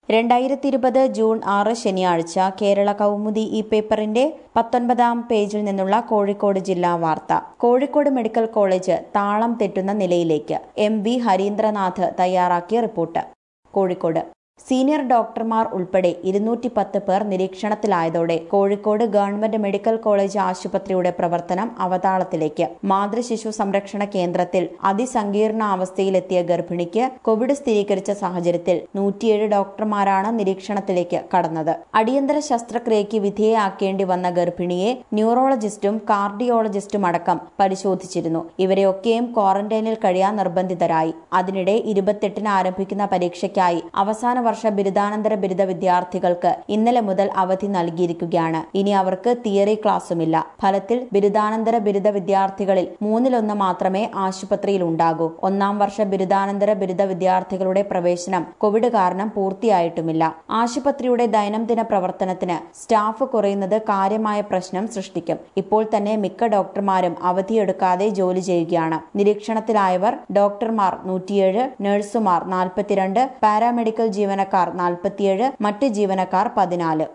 രണ്ടായിരത്തി ഇരുപത് ജൂൺ ആറ് ശനിയാഴ്ച കേരള കൗമുദി ഈ പേപ്പറിന്റെ പത്തൊൻപതാം പേജിൽ നിന്നുള്ള കോഴിക്കോട് ജില്ലാ വാർത്ത കോഴിക്കോട് മെഡിക്കൽ കോളേജ് താളം തെറ്റുന്ന നിലയിലേക്ക് എം വി ഹരീന്ദ്രനാഥ് തയ്യാറാക്കിയ റിപ്പോർട്ട് കോഴിക്കോട് സീനിയർ ഡോക്ടർമാർ ഉൾപ്പെടെ ഇരുന്നൂറ്റി പത്ത് പേർ നിരീക്ഷണത്തിലായതോടെ കോഴിക്കോട് ഗവൺമെന്റ് മെഡിക്കൽ കോളേജ് ആശുപത്രിയുടെ പ്രവർത്തനം അവതാളത്തിലേക്ക് മാതൃശിശു സംരക്ഷണ കേന്ദ്രത്തിൽ അതിസങ്കീർണ അവസ്ഥയിലെത്തിയ ഗർഭിണിക്ക് കോവിഡ് സ്ഥിരീകരിച്ച സാഹചര്യത്തിൽ നൂറ്റിയേഴ് ഡോക്ടർമാരാണ് നിരീക്ഷണത്തിലേക്ക് കടന്നത് അടിയന്തര ശസ്ത്രക്രിയയ്ക്ക് വിധേയയാക്കേണ്ടി വന്ന ഗർഭിണിയെ ന്യൂറോളജിസ്റ്റും കാർഡിയോളജിസ്റ്റും അടക്കം പരിശോധിച്ചിരുന്നു ഇവരെയൊക്കെയും ക്വാറന്റൈനിൽ കഴിയാൻ നിർബന്ധിതരായി അതിനിടെ ഇരുപത്തെട്ടിന് ആരംഭിക്കുന്ന പരീക്ഷയ്ക്കായി അവസാന വർഷ ബിരുദാനന്തര ബിരുദ വിദ്യാർത്ഥികൾക്ക് ഇന്നലെ മുതൽ അവധി നൽകിയിരിക്കുകയാണ് ഇനി അവർക്ക് തിയറി ക്ലാസുമില്ല ഫലത്തിൽ ബിരുദാനന്തര ബിരുദ വിദ്യാർത്ഥികളിൽ മൂന്നിലൊന്ന് മാത്രമേ ആശുപത്രിയിൽ ഉണ്ടാകൂ ഒന്നാം വർഷ ബിരുദാനന്തര ബിരുദ വിദ്യാർത്ഥികളുടെ പ്രവേശനം കോവിഡ് കാരണം പൂർത്തിയായിട്ടുമില്ല ആശുപത്രിയുടെ ദൈനംദിന പ്രവർത്തനത്തിന് സ്റ്റാഫ് കുറയുന്നത് കാര്യമായ പ്രശ്നം സൃഷ്ടിക്കും ഇപ്പോൾ തന്നെ മിക്ക ഡോക്ടർമാരും അവധിയെടുക്കാതെ ജോലി ചെയ്യുകയാണ് നിരീക്ഷണത്തിലായവർ ഡോക്ടർമാർ നൂറ്റിയേഴ് നഴ്സുമാർ നാൽപ്പത്തിരണ്ട് പാരാമെഡിക്കൽ ജീവനക്കാർ നാൽപ്പത്തിയേഴ് മറ്റ് ജീവനക്കാർ പതിനാല്